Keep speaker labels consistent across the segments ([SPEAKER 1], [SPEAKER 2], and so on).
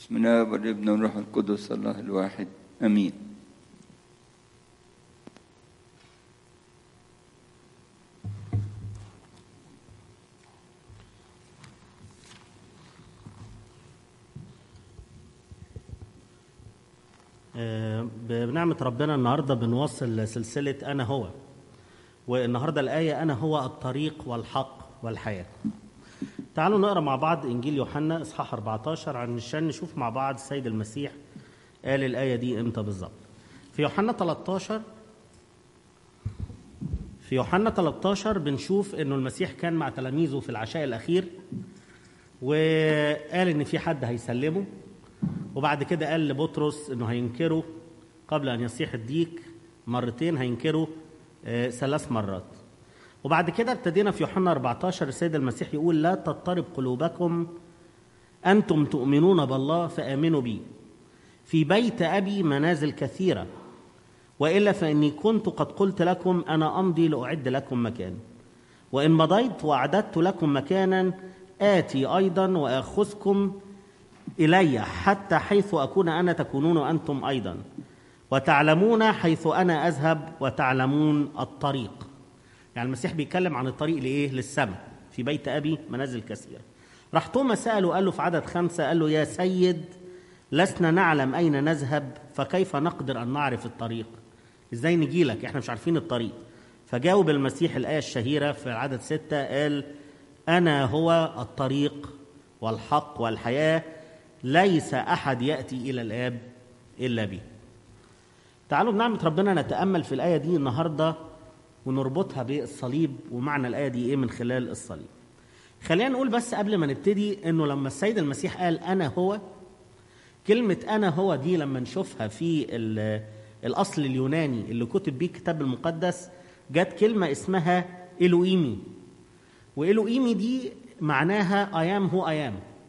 [SPEAKER 1] بسم الله والابن والروح القدس الله الواحد امين
[SPEAKER 2] آه، بنعمة ربنا النهاردة بنواصل سلسلة أنا هو والنهاردة الآية أنا هو الطريق والحق والحياة تعالوا نقرأ مع بعض إنجيل يوحنا إصحاح 14 علشان نشوف مع بعض السيد المسيح قال الآية دي إمتى بالظبط في يوحنا 13 في يوحنا 13 بنشوف إنه المسيح كان مع تلاميذه في العشاء الأخير وقال إن في حد هيسلمه وبعد كده قال لبطرس انه هينكره قبل ان يصيح الديك مرتين هينكره آه، ثلاث مرات وبعد كده ابتدينا في يوحنا 14 السيد المسيح يقول لا تضطرب قلوبكم انتم تؤمنون بالله فامنوا بي في بيت ابي منازل كثيره والا فاني كنت قد قلت لكم انا امضي لاعد لكم مكان وان مضيت واعددت لكم مكانا اتي ايضا واخذكم إلي حتى حيث أكون أنا تكونون أنتم أيضا وتعلمون حيث أنا أذهب وتعلمون الطريق يعني المسيح بيتكلم عن الطريق لإيه؟ للسماء في بيت أبي منازل كثيرة راح توما سأله قال له في عدد خمسة قال له يا سيد لسنا نعلم أين نذهب فكيف نقدر أن نعرف الطريق إزاي نجي لك إحنا مش عارفين الطريق فجاوب المسيح الآية الشهيرة في العدد ستة قال أنا هو الطريق والحق والحياة ليس أحد يأتي إلى الآب إلا بي تعالوا بنعمة ربنا نتأمل في الآية دي النهاردة ونربطها بالصليب ومعنى الآية دي إيه من خلال الصليب خلينا نقول بس قبل ما نبتدي إنه لما السيد المسيح قال أنا هو كلمة أنا هو دي لما نشوفها في ال- الأصل اليوناني اللي كتب بيه الكتاب المقدس جت كلمة اسمها إلوئيمي وإلوئيمي دي معناها أيام هو أيام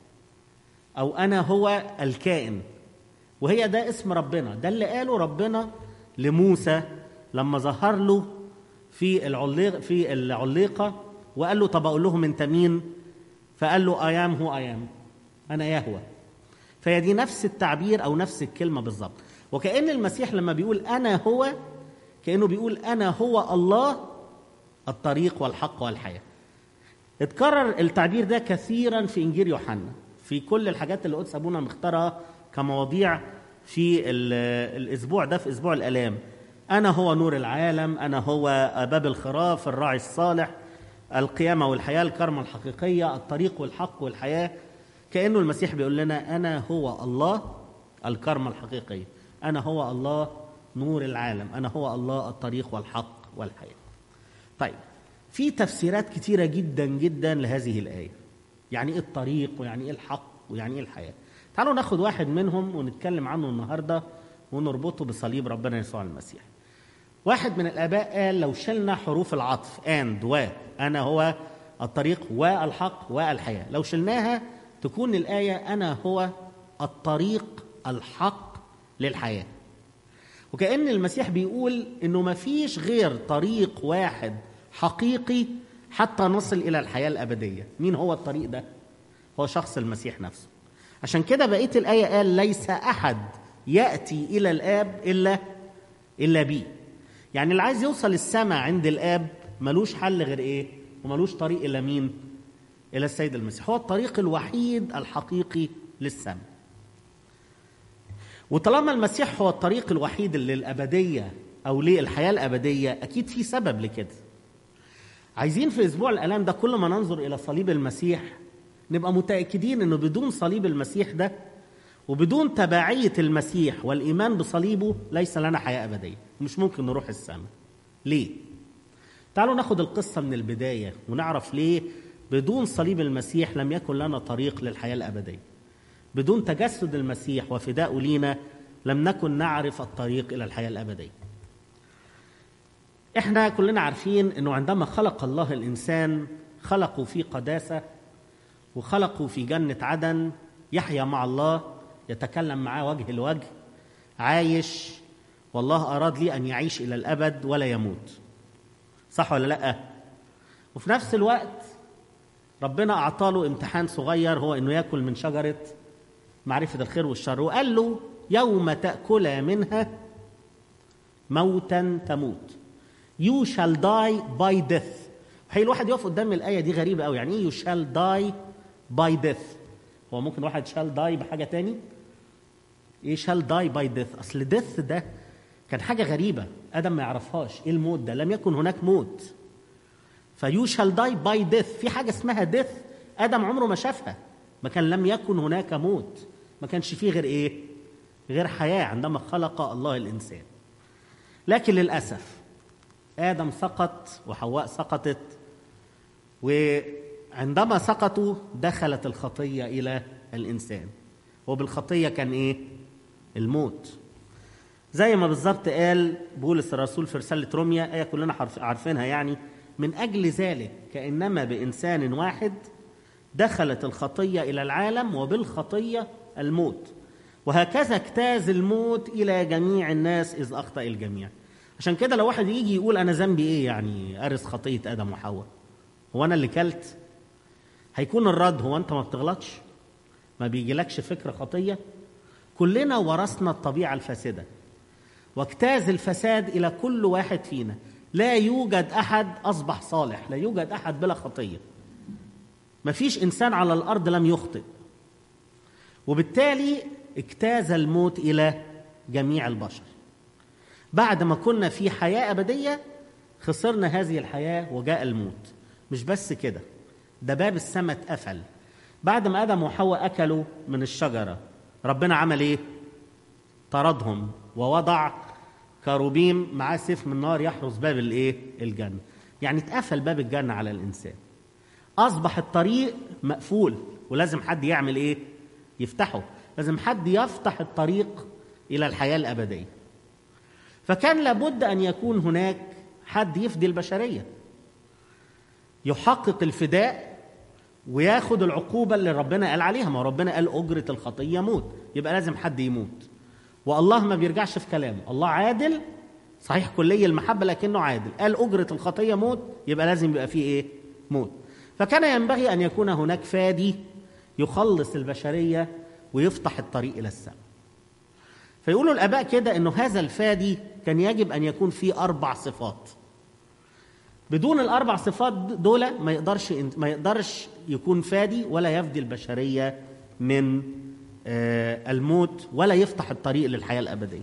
[SPEAKER 2] أو أنا هو الكائن وهي ده اسم ربنا ده اللي قاله ربنا لموسى لما ظهر له في العليق في العليقة وقال له طب أقول لهم أنت مين فقال له أيام هو أيام أنا يهوى فهي دي نفس التعبير أو نفس الكلمة بالظبط وكأن المسيح لما بيقول أنا هو كأنه بيقول أنا هو الله الطريق والحق والحياة اتكرر التعبير ده كثيرا في إنجيل يوحنا في كل الحاجات اللي قدس ابونا مختارها كمواضيع في ال- الاسبوع ده في اسبوع الالام انا هو نور العالم انا هو باب الخراف الراعي الصالح القيامه والحياه الكرمه الحقيقيه الطريق والحق والحياه كانه المسيح بيقول لنا انا هو الله الكرمه الحقيقيه انا هو الله نور العالم انا هو الله الطريق والحق والحياه طيب في تفسيرات كتيره جدا جدا لهذه الايه يعني ايه الطريق ويعني ايه الحق ويعني ايه الحياه تعالوا ناخد واحد منهم ونتكلم عنه النهارده ونربطه بصليب ربنا يسوع المسيح واحد من الاباء قال لو شلنا حروف العطف اند و انا هو الطريق والحق والحياه لو شلناها تكون الايه انا هو الطريق الحق للحياه وكأن المسيح بيقول انه ما فيش غير طريق واحد حقيقي حتى نصل الى الحياه الابديه مين هو الطريق ده هو شخص المسيح نفسه عشان كده بقيه الايه قال ليس احد ياتي الى الاب الا الا بي يعني اللي عايز يوصل السماء عند الاب ملوش حل غير ايه وملوش طريق الا مين الى السيد المسيح هو الطريق الوحيد الحقيقي للسماء وطالما المسيح هو الطريق الوحيد للابديه او للحياه الابديه اكيد في سبب لكده عايزين في اسبوع الالام ده كل ما ننظر الى صليب المسيح نبقى متاكدين انه بدون صليب المسيح ده وبدون تبعيه المسيح والايمان بصليبه ليس لنا حياه ابديه مش ممكن نروح السماء ليه تعالوا ناخد القصه من البدايه ونعرف ليه بدون صليب المسيح لم يكن لنا طريق للحياه الابديه بدون تجسد المسيح وفداءه لينا لم نكن نعرف الطريق الى الحياه الابديه احنا كلنا عارفين انه عندما خلق الله الانسان خلقوا في قداسه وخلقوا في جنه عدن يحيا مع الله يتكلم معاه وجه لوجه عايش والله اراد لي ان يعيش الى الابد ولا يموت صح ولا لا وفي نفس الوقت ربنا اعطاله امتحان صغير هو انه ياكل من شجره معرفة الخير والشر وقال له يوم تأكل منها موتا تموت You shall die by death حي الواحد يقف قدام الآية دي غريبة قوي يعني ايه you shall die by death هو ممكن واحد shall die بحاجة تاني ايه shall die by death اصل death ده كان حاجة غريبة آدم ما يعرفهاش ايه الموت ده لم يكن هناك موت فيو شال داي باي ديث في حاجه اسمها ديث ادم عمره ما شافها ما كان لم يكن هناك موت ما كانش فيه غير ايه غير حياه عندما خلق الله الانسان لكن للاسف ادم سقط وحواء سقطت وعندما سقطوا دخلت الخطيه الى الانسان وبالخطيه كان ايه الموت زي ما بالظبط قال بولس الرسول في رساله روميا ايه كلنا عارفينها يعني من اجل ذلك كانما بانسان واحد دخلت الخطيه الى العالم وبالخطيه الموت وهكذا اجتاز الموت الى جميع الناس اذ اخطا الجميع عشان كده لو واحد يجي يقول انا ذنبي ايه يعني ارث خطيه ادم وحواء هو انا اللي كلت هيكون الرد هو انت ما بتغلطش ما بيجيلكش فكره خطيه كلنا ورثنا الطبيعه الفاسده واجتاز الفساد الى كل واحد فينا لا يوجد احد اصبح صالح لا يوجد احد بلا خطيه ما فيش انسان على الارض لم يخطئ وبالتالي اجتاز الموت الى جميع البشر بعد ما كنا في حياه ابديه خسرنا هذه الحياه وجاء الموت مش بس كده ده باب السماء اتقفل بعد ما ادم وحواء اكلوا من الشجره ربنا عمل ايه طردهم ووضع كروبيم معاه سيف من نار يحرس باب الايه الجنه يعني اتقفل باب الجنه على الانسان اصبح الطريق مقفول ولازم حد يعمل ايه يفتحه لازم حد يفتح الطريق الى الحياه الابديه فكان لابد ان يكون هناك حد يفدي البشريه يحقق الفداء وياخد العقوبة اللي ربنا قال عليها ما ربنا قال أجرة الخطية موت يبقى لازم حد يموت والله ما بيرجعش في كلامه الله عادل صحيح كلي المحبة لكنه عادل قال أجرة الخطية موت يبقى لازم يبقى فيه إيه موت فكان ينبغي أن يكون هناك فادي يخلص البشرية ويفتح الطريق إلى السماء فيقولوا الآباء كده أنه هذا الفادي كان يجب أن يكون فيه أربع صفات بدون الأربع صفات دول ما يقدرش ما يقدرش يكون فادي ولا يفدي البشرية من الموت ولا يفتح الطريق للحياة الأبدية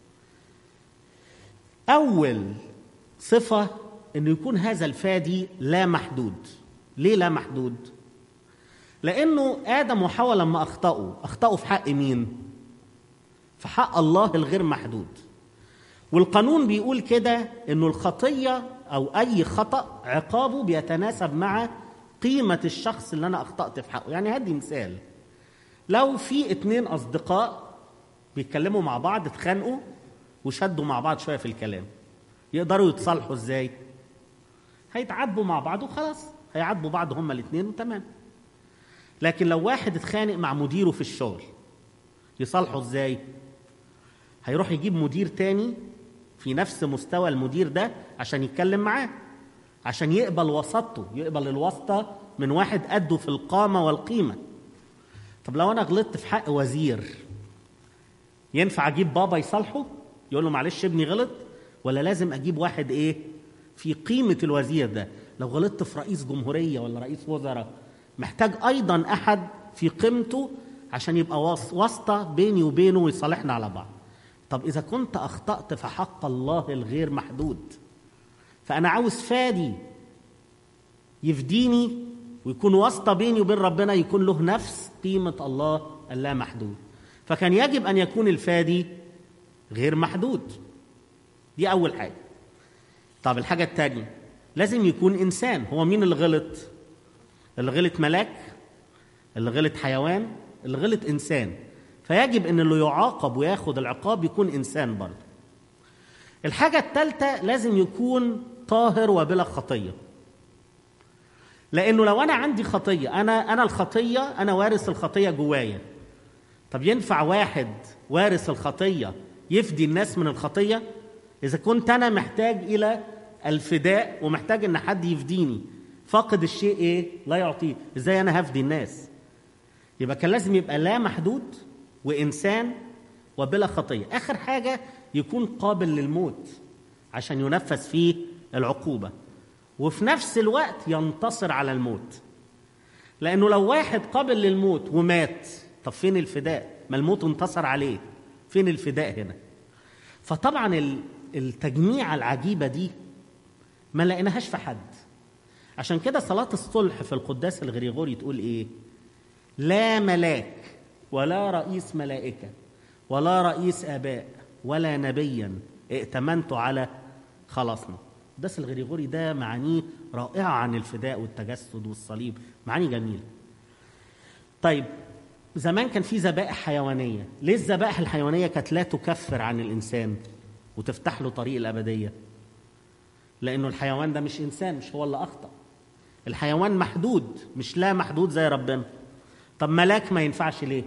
[SPEAKER 2] أول صفة أنه يكون هذا الفادي لا محدود ليه لا محدود؟ لأنه آدم وحواء لما أخطأوا أخطأوا في حق مين؟ في حق الله الغير محدود والقانون بيقول كده أنه الخطية أو أي خطأ عقابه بيتناسب مع قيمة الشخص اللي أنا أخطأت في حقه يعني هدي مثال لو في اتنين أصدقاء بيتكلموا مع بعض اتخانقوا وشدوا مع بعض شوية في الكلام يقدروا يتصالحوا ازاي هيتعاتبوا مع بعض وخلاص هيعاتبوا بعض هما الاتنين وتمام لكن لو واحد اتخانق مع مديره في الشغل يصالحوا ازاي هيروح يجيب مدير تاني في نفس مستوى المدير ده عشان يتكلم معاه عشان يقبل وسطه يقبل الواسطة من واحد قده في القامة والقيمة طب لو أنا غلطت في حق وزير ينفع أجيب بابا يصالحه يقول له معلش ابني غلط ولا لازم أجيب واحد إيه في قيمة الوزير ده لو غلطت في رئيس جمهورية ولا رئيس وزراء محتاج أيضا أحد في قيمته عشان يبقى واسطة بيني وبينه ويصالحنا على بعض طب إذا كنت أخطأت في حق الله الغير محدود فأنا عاوز فادي يفديني ويكون واسطة بيني وبين ربنا يكون له نفس قيمة الله اللامحدود فكان يجب أن يكون الفادي غير محدود دي أول حاجة طب الحاجة الثانية لازم يكون إنسان هو مين اللي غلط اللي غلط ملاك اللي غلط حيوان اللي غلط إنسان فيجب ان اللي يعاقب وياخد العقاب يكون انسان برضه الحاجه الثالثه لازم يكون طاهر وبلا خطيه لانه لو انا عندي خطيه انا انا الخطيه انا وارث الخطيه جوايا طب ينفع واحد وارث الخطيه يفدي الناس من الخطيه اذا كنت انا محتاج الى الفداء ومحتاج ان حد يفديني فاقد الشيء ايه لا يعطيه ازاي انا هفدي الناس يبقى كان لازم يبقى لا محدود وانسان وبلا خطيه اخر حاجه يكون قابل للموت عشان ينفذ فيه العقوبه وفي نفس الوقت ينتصر على الموت لانه لو واحد قابل للموت ومات طب فين الفداء ما الموت انتصر عليه فين الفداء هنا فطبعا ال- التجميعه العجيبه دي ما لقيناهاش في حد عشان كده صلاه الصلح في القداس الغريغوري تقول ايه لا ملاك ولا رئيس ملائكه ولا رئيس اباء ولا نبيا ائتمنت على خلاصنا القداس الغريغوري ده معانيه رائعه عن الفداء والتجسد والصليب معاني جميله طيب زمان كان في ذبائح حيوانيه ليه الذبائح الحيوانيه كانت لا تكفر عن الانسان وتفتح له طريق الابديه لانه الحيوان ده مش انسان مش هو اللي اخطا الحيوان محدود مش لا محدود زي ربنا طب ملاك ما ينفعش ليه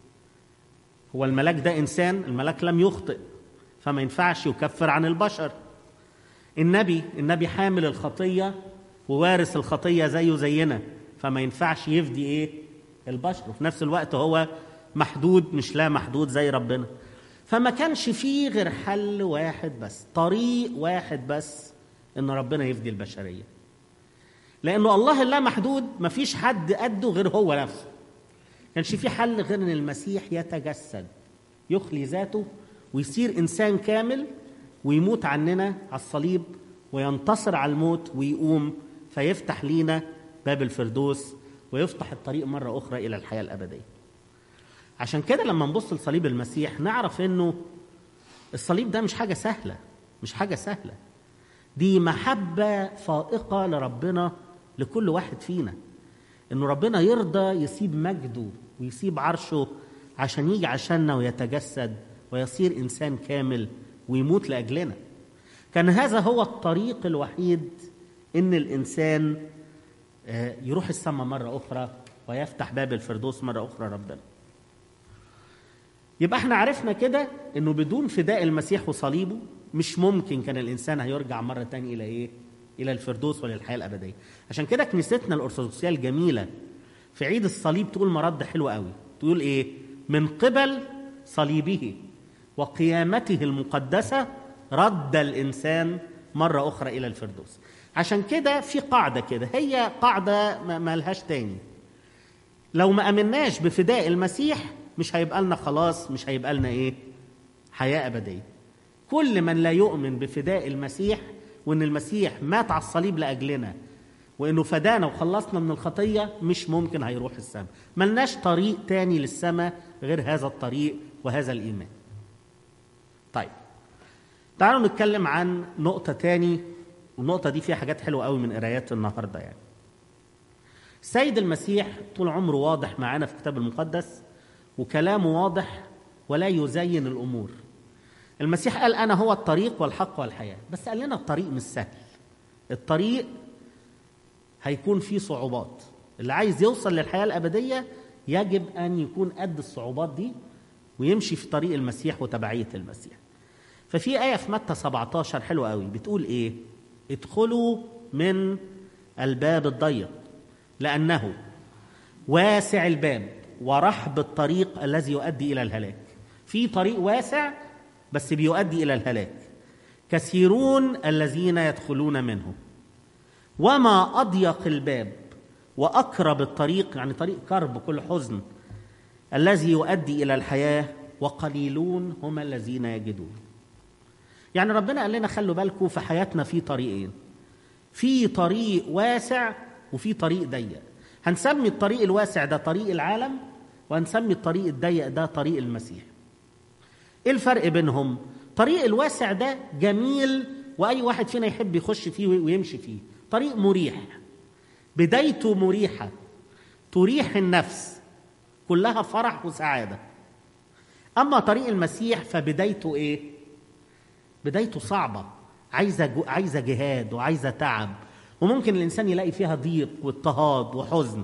[SPEAKER 2] هو الملاك ده انسان الملاك لم يخطئ فما ينفعش يكفر عن البشر النبي النبي حامل الخطيه ووارث الخطيه زيه زينا فما ينفعش يفدي ايه البشر وفي نفس الوقت هو محدود مش لا محدود زي ربنا فما كانش فيه غير حل واحد بس طريق واحد بس ان ربنا يفدي البشريه لانه الله اللا محدود ما فيش حد قده غير هو نفسه كانش في حل غير ان المسيح يتجسد يخلي ذاته ويصير انسان كامل ويموت عننا على الصليب وينتصر على الموت ويقوم فيفتح لينا باب الفردوس ويفتح الطريق مره اخرى الى الحياه الابديه عشان كده لما نبص لصليب المسيح نعرف انه الصليب ده مش حاجه سهله مش حاجه سهله دي محبه فائقه لربنا لكل واحد فينا انه ربنا يرضى يسيب مجده ويسيب عرشه عشان يجي عشاننا ويتجسد ويصير انسان كامل ويموت لاجلنا كان هذا هو الطريق الوحيد ان الانسان آه، يروح السماء مره اخرى ويفتح باب الفردوس مره اخرى ربنا يبقى احنا عرفنا كده انه بدون فداء المسيح وصليبه مش ممكن كان الانسان هيرجع مره تانية الى ايه الى الفردوس وللحياه الابديه عشان كده كنيستنا الارثوذكسيه الجميله في عيد الصليب تقول مرد حلو قوي تقول ايه من قبل صليبه وقيامته المقدسه رد الانسان مره اخرى الى الفردوس عشان كده في قاعده كده هي قاعده ما ما لهاش تاني لو ما امناش بفداء المسيح مش هيبقى لنا خلاص مش هيبقى لنا ايه حياه ابديه كل من لا يؤمن بفداء المسيح وان المسيح مات على الصليب لاجلنا وانه فدانا وخلصنا من الخطيه مش ممكن هيروح السماء ملناش طريق تاني للسماء غير هذا الطريق وهذا الايمان طيب تعالوا نتكلم عن نقطه تاني والنقطه دي فيها حاجات حلوه قوي من قرايات النهارده يعني السيد المسيح طول عمره واضح معانا في الكتاب المقدس وكلامه واضح ولا يزين الامور المسيح قال انا هو الطريق والحق والحياه بس قال لنا الطريق مش سهل الطريق هيكون فيه صعوبات اللي عايز يوصل للحياه الابديه يجب ان يكون قد الصعوبات دي ويمشي في طريق المسيح وتبعيه المسيح ففي ايه في متى 17 حلوه قوي بتقول ايه ادخلوا من الباب الضيق لانه واسع الباب ورحب الطريق الذي يؤدي الى الهلاك في طريق واسع بس بيؤدي الى الهلاك كثيرون الذين يدخلون منه وما اضيق الباب واقرب الطريق يعني طريق كرب كل حزن الذي يؤدي الى الحياه وقليلون هم الذين يجدون يعني ربنا قال لنا خلوا بالكم في حياتنا في طريقين في طريق واسع وفي طريق ضيق هنسمي الطريق الواسع ده طريق العالم وهنسمي الطريق الضيق ده طريق المسيح ايه الفرق بينهم طريق الواسع ده جميل واي واحد فينا يحب يخش فيه ويمشي فيه طريق مريح بدايته مريحه تريح النفس كلها فرح وسعاده اما طريق المسيح فبدايته ايه بدايته صعبه عايزه جو... عايزه جهاد وعايزه تعب وممكن الانسان يلاقي فيها ضيق واضطهاد وحزن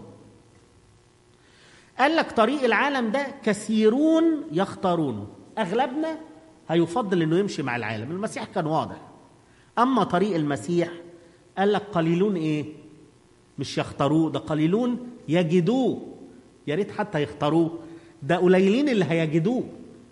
[SPEAKER 2] قال لك طريق العالم ده كثيرون يختارونه اغلبنا هيفضل انه يمشي مع العالم المسيح كان واضح اما طريق المسيح قال لك قليلون ايه مش يختاروه ده قليلون يجدوه يا ريت حتى يختاروه ده قليلين اللي هيجدوه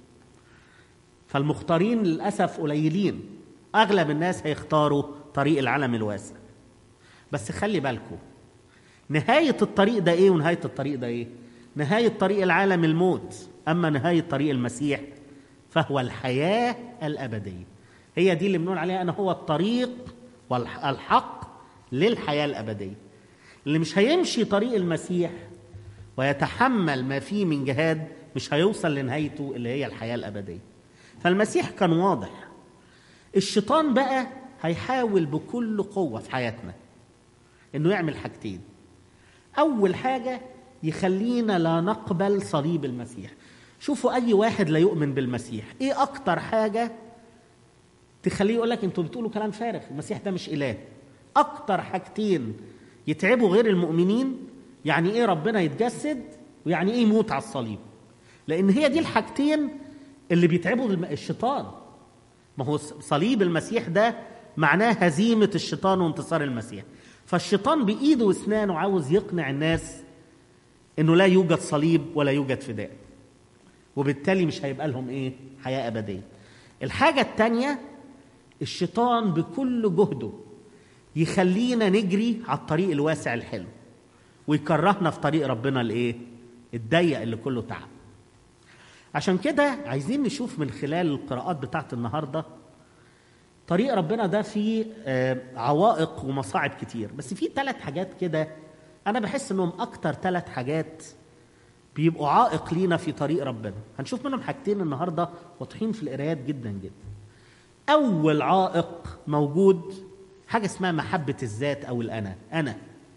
[SPEAKER 2] فالمختارين للاسف قليلين اغلب الناس هيختاروا طريق العالم الواسع بس خلي بالكم نهايه الطريق ده ايه ونهايه الطريق ده ايه نهايه طريق العالم الموت اما نهايه طريق المسيح فهو الحياه الابديه هي دي اللي بنقول عليها انا هو الطريق والحق للحياه الابديه اللي مش هيمشي طريق المسيح ويتحمل ما فيه من جهاد مش هيوصل لنهايته اللي هي الحياه الابديه فالمسيح كان واضح الشيطان بقى هيحاول بكل قوه في حياتنا انه يعمل حاجتين اول حاجه يخلينا لا نقبل صليب المسيح شوفوا اي واحد لا يؤمن بالمسيح ايه اكتر حاجه تخليه يقول لك انتوا بتقولوا كلام فارغ المسيح ده مش اله اكتر حاجتين يتعبوا غير المؤمنين يعني ايه ربنا يتجسد ويعني ايه يموت على الصليب لان هي دي الحاجتين اللي بيتعبوا الشيطان ما هو صليب المسيح ده معناه هزيمه الشيطان وانتصار المسيح فالشيطان بايده واسنانه عاوز يقنع الناس انه لا يوجد صليب ولا يوجد فداء وبالتالي مش هيبقى لهم ايه حياه ابديه الحاجه الثانيه الشيطان بكل جهده يخلينا نجري على الطريق الواسع الحلو ويكرهنا في طريق ربنا الايه الضيق اللي كله تعب عشان كده عايزين نشوف من خلال القراءات بتاعت النهارده طريق ربنا ده فيه عوائق ومصاعب كتير بس في ثلاث حاجات كده انا بحس انهم اكتر ثلاث حاجات بيبقوا عائق لينا في طريق ربنا هنشوف منهم حاجتين النهارده واضحين في القرايات جدا جدا اول عائق موجود حاجه اسمها محبه الذات او الانا انا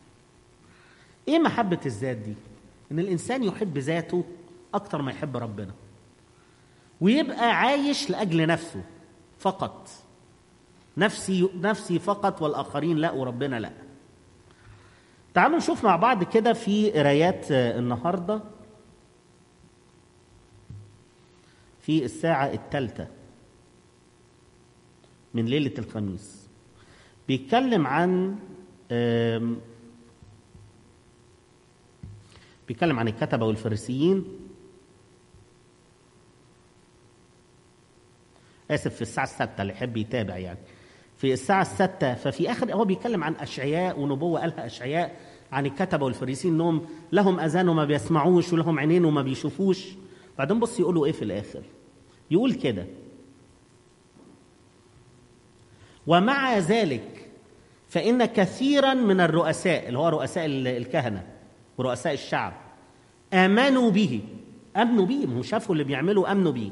[SPEAKER 2] ايه محبه الذات دي ان الانسان يحب ذاته اكتر ما يحب ربنا ويبقى عايش لاجل نفسه فقط نفسي نفسي فقط والاخرين لا وربنا لا تعالوا نشوف مع بعض كده في قرايات النهارده في الساعه الثالثه من ليله الخميس بيتكلم عن بيتكلم عن الكتبه والفريسيين اسف في الساعه السادسه اللي يحب يتابع يعني في الساعة الستة ففي آخر هو بيتكلم عن أشعياء ونبوة قالها أشعياء عن الكتبة والفريسين إنهم لهم أذان وما بيسمعوش ولهم عينين وما بيشوفوش بعدين بص يقولوا إيه في الآخر يقول كده ومع ذلك فإن كثيرا من الرؤساء اللي هو رؤساء الكهنة ورؤساء الشعب آمنوا به آمنوا به هم شافوا اللي بيعملوا آمنوا به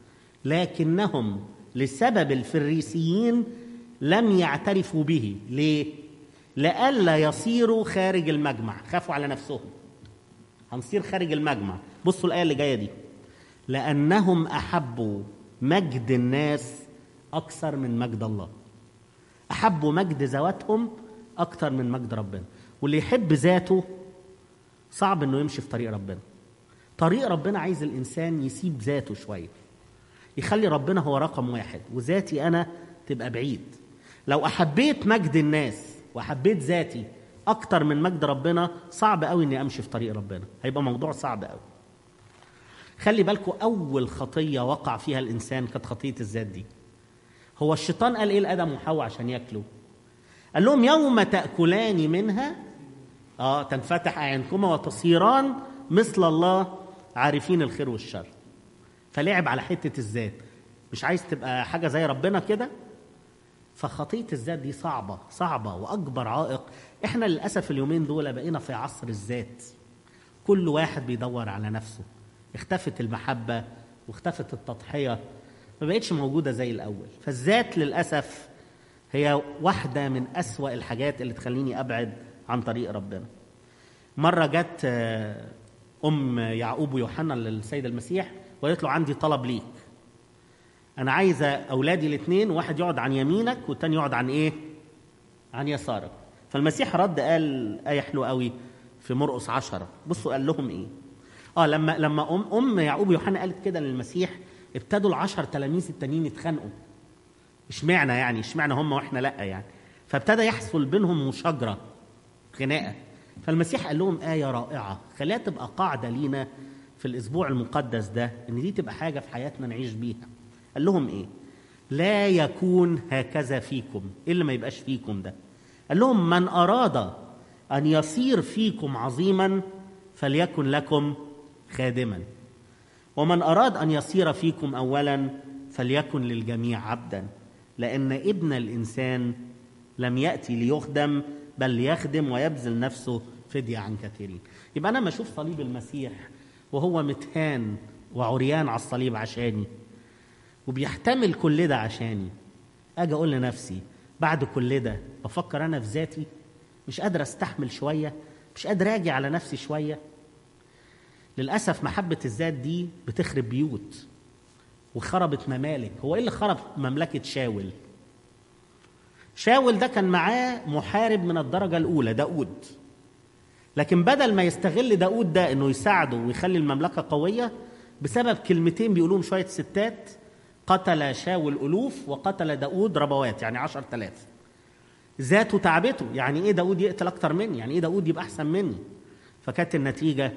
[SPEAKER 2] لكنهم لسبب الفريسيين لم يعترفوا به ليه لئلا يصيروا خارج المجمع خافوا على نفسهم هنصير خارج المجمع بصوا الايه اللي جايه دي لانهم احبوا مجد الناس اكثر من مجد الله احبوا مجد ذواتهم اكثر من مجد ربنا واللي يحب ذاته صعب انه يمشي في طريق ربنا طريق ربنا عايز الانسان يسيب ذاته شويه يخلي ربنا هو رقم واحد وذاتي انا تبقى بعيد لو احبيت مجد الناس واحبيت ذاتي اكتر من مجد ربنا صعب قوي اني امشي في طريق ربنا هيبقى موضوع صعب قوي خلي بالكم اول خطيه وقع فيها الانسان كانت خطيه الذات دي هو الشيطان قال ايه لادم وحواء عشان ياكلوا قال لهم يوم تاكلان منها اه تنفتح اعينكما وتصيران مثل الله عارفين الخير والشر فلعب على حته الذات مش عايز تبقى حاجه زي ربنا كده فخطيه الذات دي صعبه صعبه واكبر عائق احنا للاسف اليومين دول بقينا في عصر الذات كل واحد بيدور على نفسه اختفت المحبه واختفت التضحيه ما بقتش موجوده زي الاول فالذات للاسف هي واحده من اسوا الحاجات اللي تخليني ابعد عن طريق ربنا مره جت ام يعقوب ويوحنا للسيد المسيح وقالت له عندي طلب ليك انا عايزه اولادي الاثنين واحد يقعد عن يمينك والتاني يقعد عن ايه عن يسارك فالمسيح رد قال ايه حلوه قوي في مرقس عشرة بصوا قال لهم ايه اه لما لما ام ام يعقوب ويوحنا قالت كده للمسيح ابتدوا العشر تلاميذ التانيين يتخانقوا اشمعنى يعني اشمعنى هم واحنا لا يعني فابتدى يحصل بينهم مشاجره خناقه فالمسيح قال لهم ايه رائعه خليها تبقى قاعده لينا في الاسبوع المقدس ده ان دي تبقى حاجه في حياتنا نعيش بيها قال لهم ايه لا يكون هكذا فيكم ايه اللي ما يبقاش فيكم ده قال لهم من اراد ان يصير فيكم عظيما فليكن لكم خادما ومن اراد ان يصير فيكم اولا فليكن للجميع عبدا لان ابن الانسان لم ياتي ليخدم بل ليخدم ويبذل نفسه فديه عن كثيرين يبقى انا ما اشوف صليب المسيح وهو متهان وعريان على الصليب عشاني وبيحتمل كل ده عشاني اجي اقول لنفسي بعد كل ده بفكر انا في ذاتي مش قادر استحمل شويه مش قادر اجي على نفسي شويه للاسف محبه الذات دي بتخرب بيوت وخربت ممالك هو ايه اللي خرب مملكه شاول شاول ده كان معاه محارب من الدرجه الاولى داود لكن بدل ما يستغل داود ده انه يساعده ويخلي المملكه قويه بسبب كلمتين بيقولوهم شويه ستات قتل شاول الوف وقتل داود ربوات يعني عشر تلاف ذاته تعبته يعني ايه داود يقتل اكتر مني يعني ايه داود يبقى احسن مني فكانت النتيجه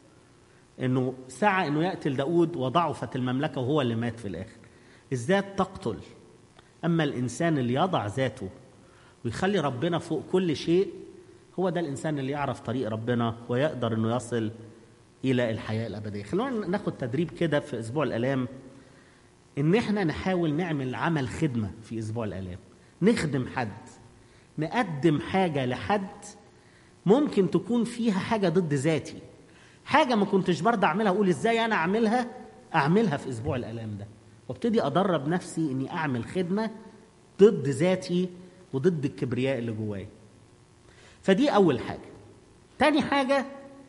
[SPEAKER 2] انه سعى انه يقتل داود وضعفت المملكه وهو اللي مات في الاخر الذات تقتل اما الانسان اللي يضع ذاته ويخلي ربنا فوق كل شيء هو ده الانسان اللي يعرف طريق ربنا ويقدر انه يصل الى الحياه الابديه خلونا ناخد تدريب كده في اسبوع الالام ان احنا نحاول نعمل عمل خدمه في اسبوع الالام نخدم حد نقدم حاجه لحد ممكن تكون فيها حاجه ضد ذاتي حاجه ما كنتش برضه اعملها اقول ازاي انا اعملها اعملها في اسبوع الالام ده وابتدي ادرب نفسي اني اعمل خدمه ضد ذاتي وضد الكبرياء اللي جوايا فدي اول حاجه تاني حاجه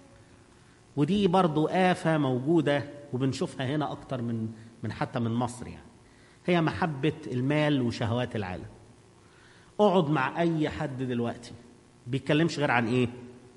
[SPEAKER 2] ودي برضو آفة موجودة وبنشوفها هنا أكتر من من حتى من مصر يعني هي محبة المال وشهوات العالم اقعد مع أي حد دلوقتي بيتكلمش غير عن إيه؟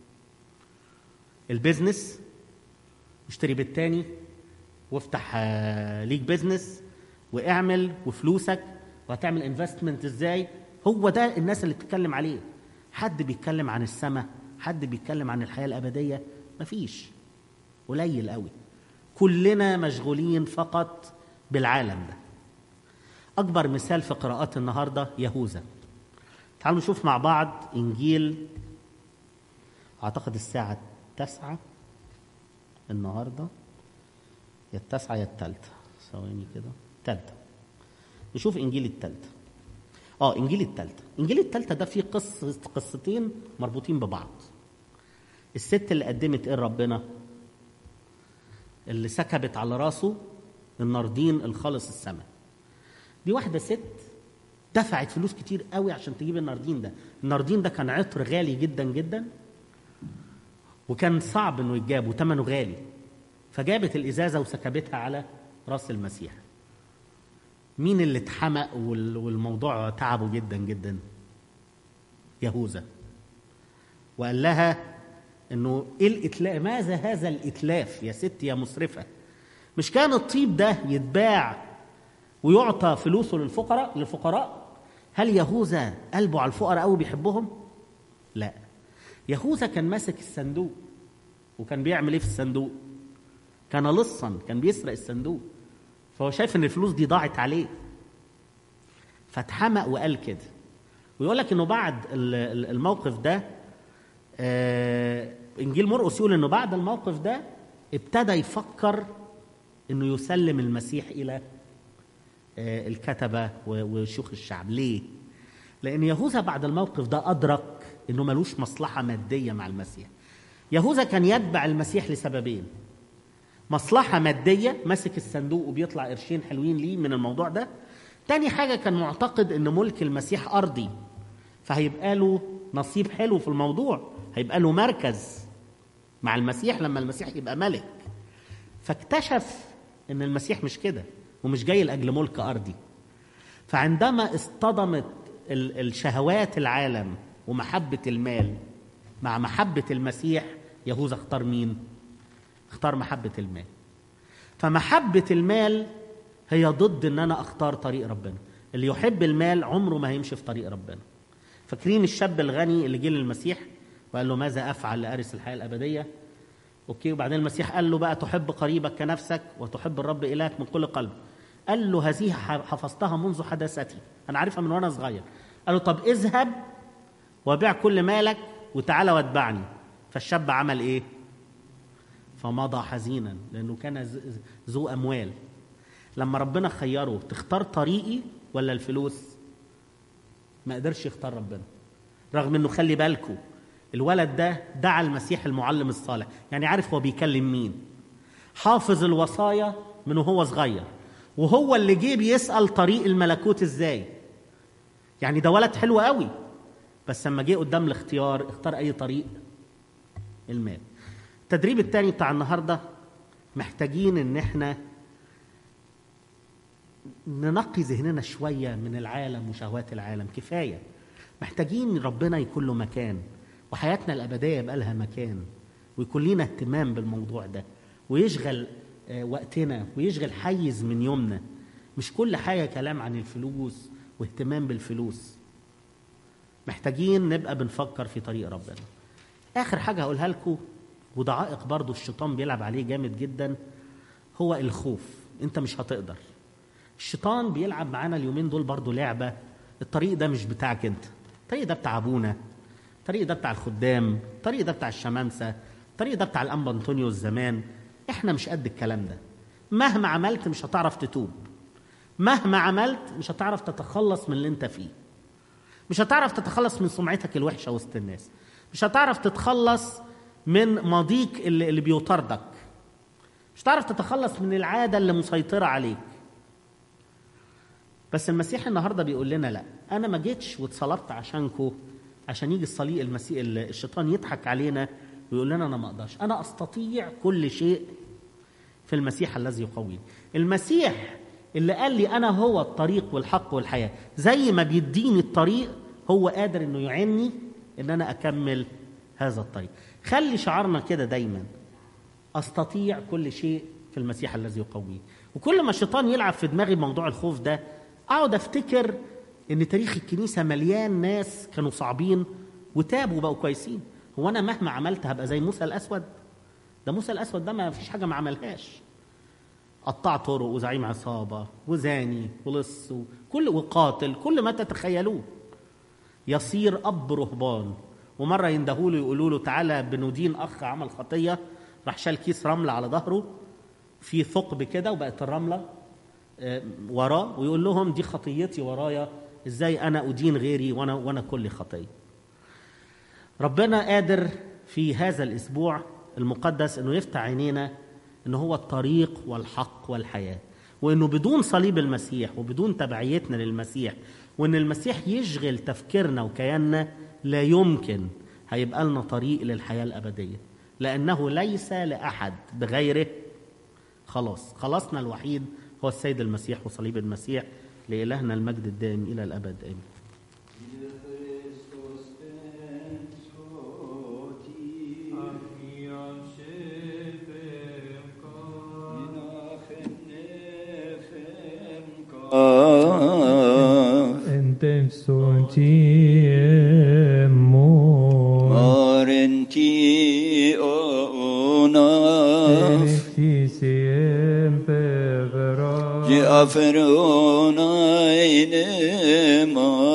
[SPEAKER 2] البيزنس اشتري بيت تاني وافتح آه، ليك بيزنس واعمل وفلوسك وهتعمل انفستمنت ازاي هو ده الناس اللي بتتكلم عليه حد بيتكلم عن السماء حد بيتكلم عن الحياة الأبدية مفيش قليل قوي كلنا مشغولين فقط بالعالم ده أكبر مثال في قراءات النهاردة يهوذا تعالوا نشوف مع بعض إنجيل أعتقد الساعة التاسعة النهاردة يا التاسعة يا التالتة ثواني كده التالتة نشوف إنجيل التالتة اه انجيل التالتة انجيل التالتة ده فيه قصة قصتين مربوطين ببعض الست اللي قدمت ايه لربنا اللي سكبت على راسه الناردين الخالص السماء دي واحدة ست دفعت فلوس كتير قوي عشان تجيب الناردين ده الناردين ده كان عطر غالي جدا جدا وكان صعب انه يتجاب وثمنه غالي فجابت الازازه وسكبتها على راس المسيح مين اللي اتحمق وال- والموضوع تعبه جدا جدا يهوذا وقال لها انه ايه الاتلاف ماذا هذا الاتلاف يا ست يا مسرفه مش كان الطيب ده يتباع ويعطى فلوسه للفقراء للفقراء هل يهوذا قلبه على الفقراء قوي بيحبهم لا يهوذا كان ماسك الصندوق وكان بيعمل ايه في الصندوق كان لصا كان بيسرق الصندوق فهو شايف ان الفلوس دي ضاعت عليه فاتحمق وقال كده ويقول لك انه بعد ال- ال- الموقف ده آه، انجيل مرقس يقول انه بعد الموقف ده ابتدى يفكر انه يسلم المسيح الى آه، الكتبه و- وشيوخ الشعب ليه لان يهوذا بعد الموقف ده ادرك انه ملوش مصلحه ماديه مع المسيح يهوذا كان يتبع المسيح لسببين مصلحة مادية ماسك الصندوق وبيطلع قرشين حلوين ليه من الموضوع ده تاني حاجة كان معتقد ان ملك المسيح أرضي فهيبقى له نصيب حلو في الموضوع هيبقى له مركز مع المسيح لما المسيح يبقى ملك فاكتشف ان المسيح مش كده ومش جاي لاجل ملك ارضي فعندما اصطدمت ال- الشهوات العالم ومحبه المال مع محبه المسيح يهوذا اختار مين اختار محبه المال فمحبه المال هي ضد ان انا اختار طريق ربنا اللي يحب المال عمره ما هيمشي في طريق ربنا فاكرين الشاب الغني اللي جه للمسيح وقال له ماذا افعل لارث الحياه الابديه اوكي وبعدين المسيح قال له بقى تحب قريبك كنفسك وتحب الرب الهك من كل قلب قال له هذه حفظتها منذ حداثتي انا عارفها من وانا صغير قال له طب اذهب وبيع كل مالك وتعالى واتبعني فالشاب عمل ايه فمضى حزينا لانه كان ذو اموال لما ربنا خيره تختار طريقي ولا الفلوس ما قدرش يختار ربنا رغم انه خلي بالكم الولد ده دعا المسيح المعلم الصالح يعني عارف هو بيكلم مين حافظ الوصايا من وهو صغير وهو اللي جه بيسأل طريق الملكوت ازاي يعني ده ولد حلو قوي بس لما جه قدام الاختيار اختار اي طريق المال التدريب الثاني بتاع النهارده محتاجين ان احنا ننقي ذهننا شويه من العالم وشهوات العالم كفايه محتاجين ربنا يكون له مكان وحياتنا الابديه يبقى لها مكان ويكون لنا اهتمام بالموضوع ده ويشغل وقتنا ويشغل حيز من يومنا مش كل حاجه كلام عن الفلوس واهتمام بالفلوس محتاجين نبقى بنفكر في طريق ربنا اخر حاجه هقولها لكم وده عائق برضه الشيطان بيلعب عليه جامد جدا هو الخوف انت مش هتقدر الشيطان بيلعب معانا اليومين دول برضه لعبه الطريق ده مش بتاعك انت الطريق ده بتاع ابونا الطريق ده بتاع الخدام الطريق ده بتاع الشمامسه الطريق ده بتاع الانبا انطونيو الزمان احنا مش قد الكلام ده مهما عملت مش هتعرف تتوب مهما عملت مش هتعرف تتخلص من اللي انت فيه مش هتعرف تتخلص من سمعتك الوحشه وسط الناس مش هتعرف تتخلص من ماضيك اللي, اللي بيطاردك مش هتعرف تتخلص من العاده اللي مسيطره عليك بس المسيح النهارده بيقول لنا لا انا ما جيتش واتصلبت عشانكو عشان يجي الصليب المسيح الشيطان يضحك علينا ويقول لنا انا ما اقدرش انا استطيع كل شيء في المسيح الذي يقويني المسيح اللي قال لي انا هو الطريق والحق والحياه زي ما بيديني الطريق هو قادر انه يعني ان انا اكمل هذا الطريق خلي شعارنا كده دايما استطيع كل شيء في المسيح الذي يقويني وكل ما الشيطان يلعب في دماغي موضوع الخوف ده اقعد افتكر ان تاريخ الكنيسه مليان ناس كانوا صعبين وتابوا وبقوا كويسين هو انا مهما عملت هبقى زي موسى الاسود ده موسى الاسود ده ما فيش حاجه ما عملهاش قطع طرق وزعيم عصابه وزاني ولص وكل وقاتل كل ما تتخيلوه يصير اب رهبان ومره يندهوا له يقولوا له تعالى بندين اخ عمل خطيه راح شال كيس رمله على ظهره في ثقب كده وبقت الرمله وراه ويقول لهم دي خطيتي ورايا ازاي انا ادين غيري وانا وانا كل خطيه ربنا قادر في هذا الاسبوع المقدس انه يفتح عينينا ان هو الطريق والحق والحياه وانه بدون صليب المسيح وبدون تبعيتنا للمسيح وان المسيح يشغل تفكيرنا وكياننا لا يمكن هيبقى لنا طريق للحياه الابديه لانه ليس لاحد بغيره خلاص خلاصنا الوحيد هو السيد المسيح وصليب المسيح لإلهنا المجد الدائم إلى الأبد آمين
[SPEAKER 3] Entem sotiemmo
[SPEAKER 1] Marenti ona
[SPEAKER 3] Ti sempre verrà
[SPEAKER 1] Giaferona inema